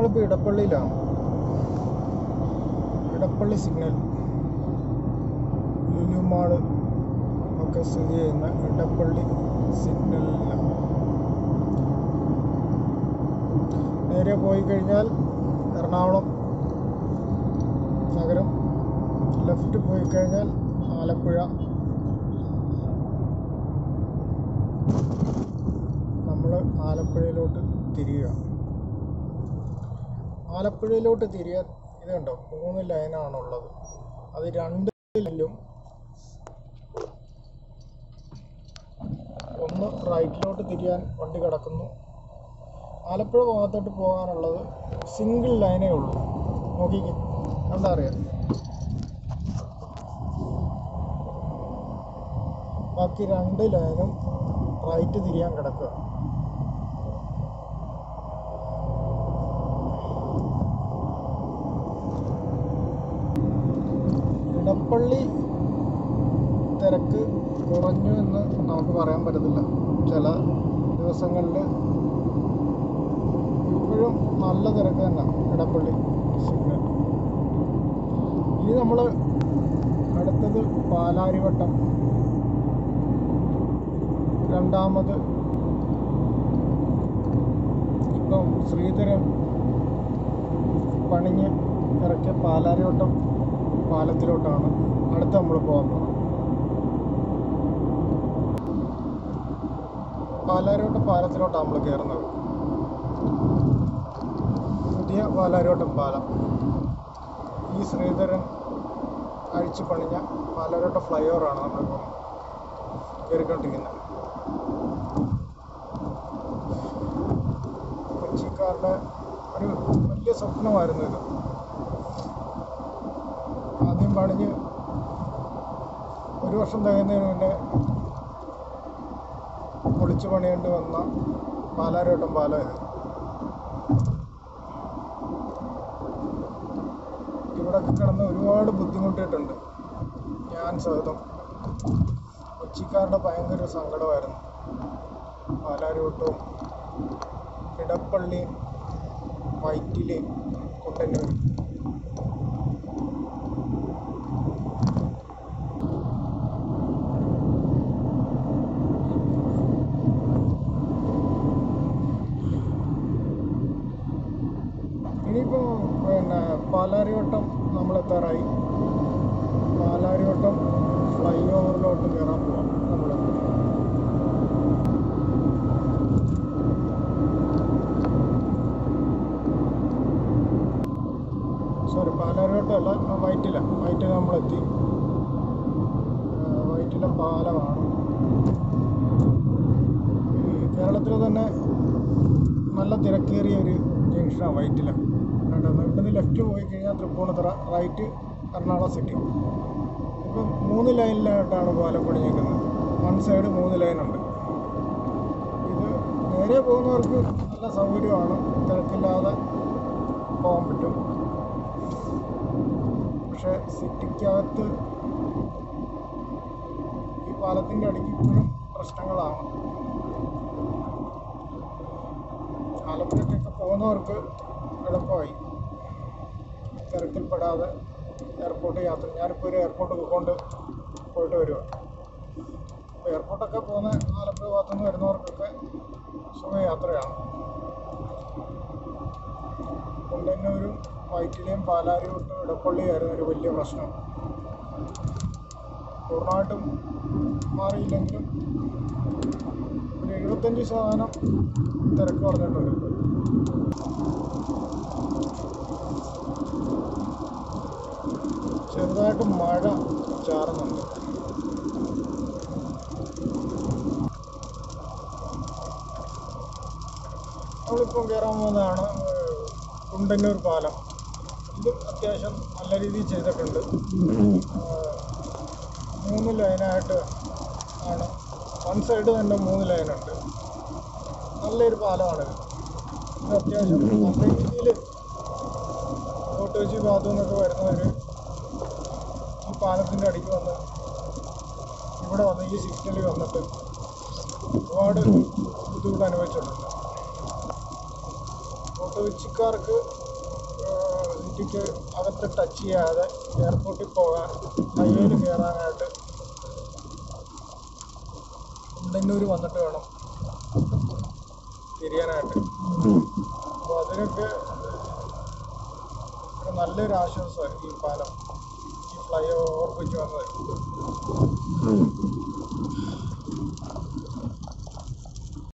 നമ്മളിപ്പോൾ ഇടപ്പള്ളിയിലാണ് ഇടപ്പള്ളി സിഗ്നൽ ലുലുമാള് ഒക്കെ സ്ഥിതി ചെയ്യുന്ന ഇടപ്പള്ളി സിഗ്നലിലാണ് നേരെ പോയി കഴിഞ്ഞാൽ എറണാകുളം നഗരം ലെഫ്റ്റ് പോയി കഴിഞ്ഞാൽ ആലപ്പുഴ നമ്മൾ ആലപ്പുഴയിലോട്ട് തിരിയുക ആലപ്പുഴയിലോട്ട് തിരിയാൻ ഇത് കണ്ടോ മൂന്ന് ലൈനാണുള്ളത് അത് രണ്ട് ലൈനിലും ഒന്ന് റൈറ്റിലോട്ട് തിരിയാൻ വണ്ടി കിടക്കുന്നു ആലപ്പുഴ ഭാഗത്തോട്ട് പോകാനുള്ളത് സിംഗിൾ ലൈനേ ഉള്ളൂ നോക്കിക്കേ കണ്ടാ അറിയാം ബാക്കി രണ്ട് ലൈനും റൈറ്റ് തിരിയാൻ കിടക്കുക ഇടപ്പള്ളി തിരക്ക് കുറഞ്ഞു എന്ന് നമുക്ക് പറയാൻ പറ്റത്തില്ല ചില ദിവസങ്ങളിൽ ഇപ്പോഴും നല്ല തിരക്ക് തന്നെ ഇടപ്പള്ളി സിഗ്നൽ ഇനി നമ്മൾ അടുത്തത് പാലാരിവട്ടം രണ്ടാമത് ഇപ്പം ശ്രീധരൻ പണിഞ്ഞ് ഇറക്കിയ പാലാരിവട്ടം പാലത്തിലോട്ടാണ് അടുത്ത് നമ്മൾ പോകാൻ പോകുന്നത് പാലാരിവട്ടം പാലത്തിലോട്ടാണ് നമ്മൾ കയറുന്നത് പുതിയ പാലാരിവട്ടം പാലം ഈ ശ്രീധരൻ അഴിച്ചു പണിഞ്ഞ പാലാരിവട്ടം ഫ്ലൈ ഓവറാണ് നമ്മളിപ്പം കയറിക്കൊണ്ടിരിക്കുന്നത് കൊച്ചിക്കാരുടെ ഒരു വലിയ സ്വപ്നമായിരുന്നു ഇത് ആദ്യം പണിഞ്ഞ് ഒരു വർഷം തികയുന്നതിന് മുന്നേ പൊളിച്ചു പണിയേണ്ടി വന്ന പാലാരോട്ടം പാലം ഇത് ഇവിടെ കിടന്ന് ഒരുപാട് ബുദ്ധിമുട്ടിയിട്ടുണ്ട് ഞാൻ സഹിതം കൊച്ചിക്കാരുടെ ഭയങ്കര സങ്കടമായിരുന്നു പാലാരോട്ടവും ഇടപ്പള്ളി വൈറ്റില് കുട്ടന്നൂർ ഇനിയിപ്പോൾ പിന്നെ പാലാരിവട്ടം നമ്മൾ എത്താറായി പാലാരിവട്ടം ഫ്ലൈ ഓവറിലോട്ട് കയറാൻ പോവാം നമ്മൾ സോറി പാലാരിവട്ടം അല്ല വൈറ്റില വൈറ്റില നമ്മളെത്തി ആ, വൈറ്റില പാലമാണ് ഈ കേരളത്തിൽ തന്നെ നല്ല തിരക്കേറിയ ഒരു ജംഗ്ഷനാണ് വൈറ്റില കണ്ടത് ഇവിടുന്ന് ലെഫ്റ്റ് പോയി കഴിഞ്ഞാൽ തൃപ്പൂണിത്തുറ റൈറ്റ് എറണാകുളം സിറ്റി ഇപ്പം മൂന്ന് ലൈനിലായിട്ടാണ് പാലം പണിഞ്ഞേക്കുന്നത് വൺ സൈഡ് മൂന്ന് ലൈനുണ്ട് ഇത് നേരെ പോകുന്നവർക്ക് നല്ല സൗകര്യമാണ് തിരക്കില്ലാതെ പോകാൻ പറ്റും പക്ഷേ സിറ്റിക്കകത്ത് ഈ പാലത്തിൻ്റെ അടിക്ക് ഇപ്പോഴും പ്രശ്നങ്ങളാണ് ആലപ്പുഴയ്ക്കൊക്കെ പോകുന്നവർക്ക് എളുപ്പമായി തിരക്കിൽപ്പെടാതെ എയർപോർട്ട് യാത്ര ഞാനിപ്പോൾ ഒരു എയർപോർട്ട് കൊണ്ട് പോയിട്ട് വരിക അപ്പോൾ എയർപോർട്ടൊക്കെ പോകുന്ന ആലപ്പുഴ ഭാഗത്തുനിന്ന് വരുന്നവർക്കൊക്കെ സുഖയാത്രയാണ് കുണ്ടന്നൂരും വൈറ്റിലെയും പാലാരിവട്ടും ഇടപ്പള്ളിയായിരുന്നു ഒരു വലിയ പ്രശ്നം പൂർണ്ണമായിട്ടും മാറിയില്ലെങ്കിലും ഒരു എഴുപത്തഞ്ച് ശതമാനം തിരക്ക് പറഞ്ഞിട്ടുണ്ട് ഇപ്പോൾ ചെറുതായിട്ട് മഴ ചാറുന്നുണ്ട് നമ്മളിപ്പം കയറാൻ പോകുന്നതാണ് ഏഹ്, കുണ്ടന്നൂർ പാലം ഇത് അത്യാവശ്യം നല്ല രീതിയിൽ ചെയ്തിട്ടുണ്ട് ഏഹ്, മൂന്ന് ലൈനായിട്ട് ആണ് വൺ സൈഡ് തന്നെ മൂന്ന് ലൈനുണ്ട് നല്ലൊരു പാലമാണിത് ഇത് അത്യാവശ്യം നല്ല രീതിയിൽ കോട്ടേജ് ഭാഗത്തു നിന്നൊക്കെ വരുന്നവർ ഈ പാലത്തിൻ്റെ അടിക്ക് വന്ന് ഇവിടെ വന്ന് ഈ സിഗ്നലിൽ വന്നിട്ട് ഒരുപാട് ബുദ്ധിമുട്ട് അനുഭവിച്ചിട്ടുണ്ട് ഓട്ടോ കൊച്ചിക്കാർക്ക് സിറ്റിക്ക് അകത്ത് ടച്ച് ചെയ്യാതെ എയർപോർട്ടിൽ പോകാൻ ഹൈവേയിൽ കയറാനായിട്ട് ഉണ്ടന്നൂർ വന്നിട്ട് വേണം തിരിയാനായിട്ട് അപ്പോൾ അതിനൊക്കെ ഒരു നല്ലൊരു ആശ്വാസമാണ് ഈ പാലം ഈ ഫ്ലൈ ഓവർ ബ്രിഡ്ജ് വന്നത്